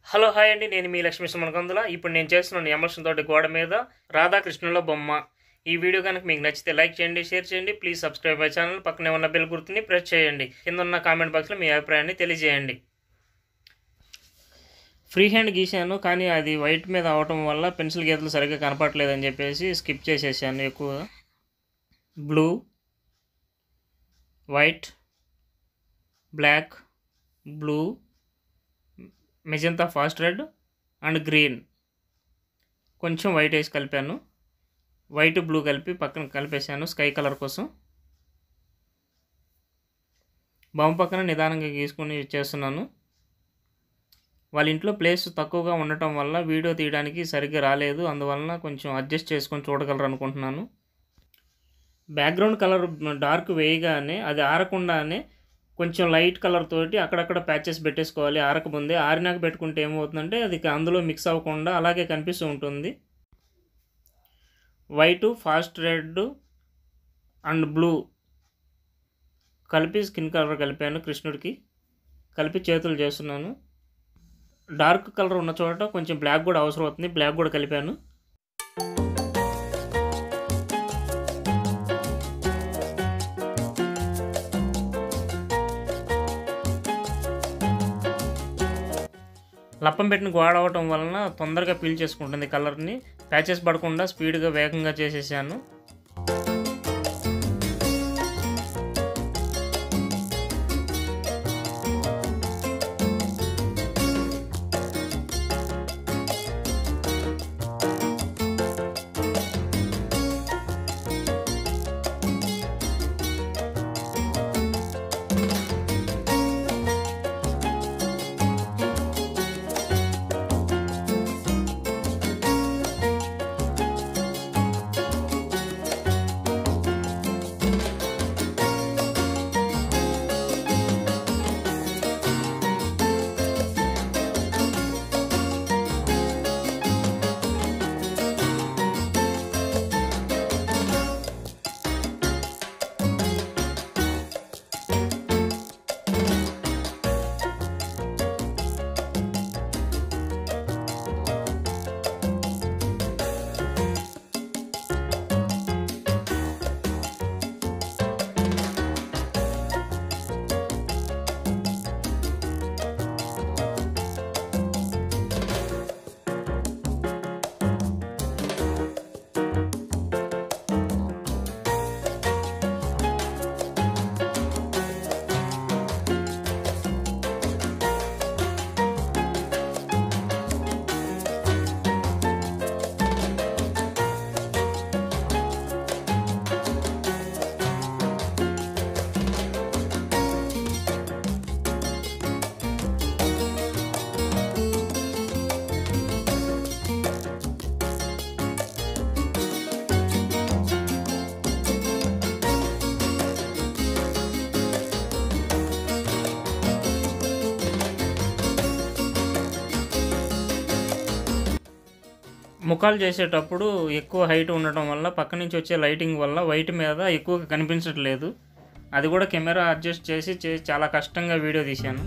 hello hi అండి నేను మీ లక్ష్మీ సుమనకందుల ఇప్పుడు నేను చేస్తున్నాను ఎమర్షన్ తోటి గోడ మీద రాధాకృష్ణుల బొమ్మ ఈ వీడియో కనుక మీకు నచ్చితే లైక్ చేయండి షేర్ చేయండి ప్లీజ్ సబ్స్క్రైబ్ మై ఛానల్ పక్కనే ఉన్న బెల్ గుర్తుని ప్రెస్ చేయండి కింద ఉన్న కామెంట్ బాక్స్లో మీ అభిప్రాయాన్ని తెలియజేయండి ఫ్రీ హ్యాండ్ గీశాను కానీ అది వైట్ మీద అవటం వల్ల పెన్సిల్ గీతలు సరిగ్గా కనపడలేదని చెప్పేసి స్కిప్ చేసేసాను ఎక్కువగా blue white black blue magenta fast red and green కొంచెం వైట్ వేసి కలిపాను వైట్ బ్లూ కలిపి పక్కన కలిపేశాను స్కై కలర్ కోసం బొమ్మ పక్కన నిదానంగా గీసుకొని చేస్తున్నాను వాళ్ళ ఇంట్లో ప్లేస్ తక్కువగా ఉండటం వల్ల వీడియో తీయడానికి సరిగ్గా రాలేదు అందువలన కొంచెం అడ్జస్ట్ చేసుకొని చూడగలరు అనుకుంటున్నాను బ్యాక్గ్రౌండ్ కలర్ డార్క్ వేయగానే అది ఆరకుండానే కొంచెం లైట్ కలర్ తోటి అక్కడక్కడ ప్యాచెస్ పెట్టేసుకోవాలి ఆరకముందే ఆరినాక పెట్టుకుంటే ఏమవుతుందంటే అది అందులో మిక్స్ అవ్వకుండా అలాగే కనిపిస్తూ ఉంటుంది white fast red and blue కలిపి స్కిన్ కలర్ కలిపాను కృష్ణుడికి కలిపి చేతులు చేస్తున్నాను డార్క్ కలర్ ఉన్న చోట కొంచెం బ్లాక్ కూడా అవసరం అవుతుంది బ్లాక్ కూడా కలిపాను లప్పం పెట్టిన గోడ అవటం వలన తొందరగా పీల్ చేసుకుంటుంది కలర్ని ప్యాచెస్ పడకుండా స్పీడ్గా వేగంగా చేసేసాను ముఖాలు చేసేటప్పుడు ఎక్కువ హైట్ ఉండటం వల్ల పక్క నుంచి వచ్చే లైటింగ్ వల్ల వైట్ మీద ఎక్కువగా కనిపించట్లేదు అది కూడా కెమెరా అడ్జస్ట్ చేసి చే- చాలా కష్టంగా వీడియో తీశాను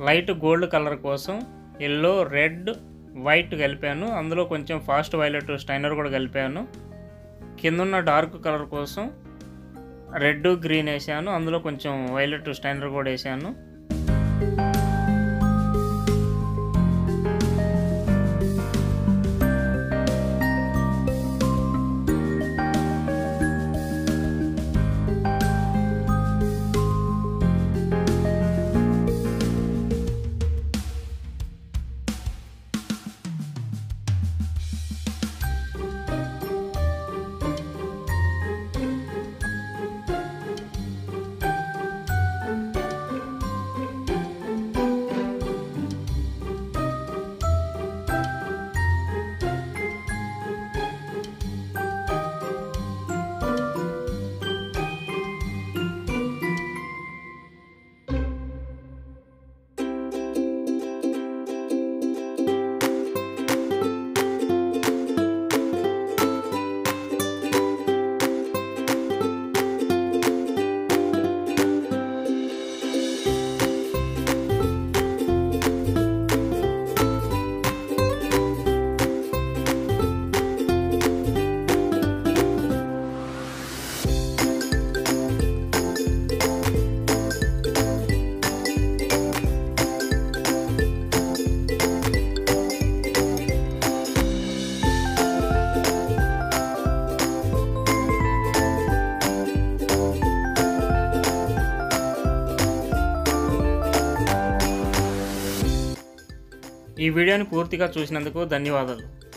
లైట్ గోల్డ్ కలర్ కోసం ఎల్లో రెడ్ వైట్ కలిపాను అందులో కొంచెం ఫాస్ట్ వైలెట్ స్టైనర్ కూడా కలిపాను కిందున్న డార్క్ కలర్ కోసం రెడ్ గ్రీన్ వేసాను అందులో కొంచెం వైలెట్ స్టైనర్ కూడా వేసాను ఈ వీడియోని పూర్తిగా చూసినందుకు ధన్యవాదాలు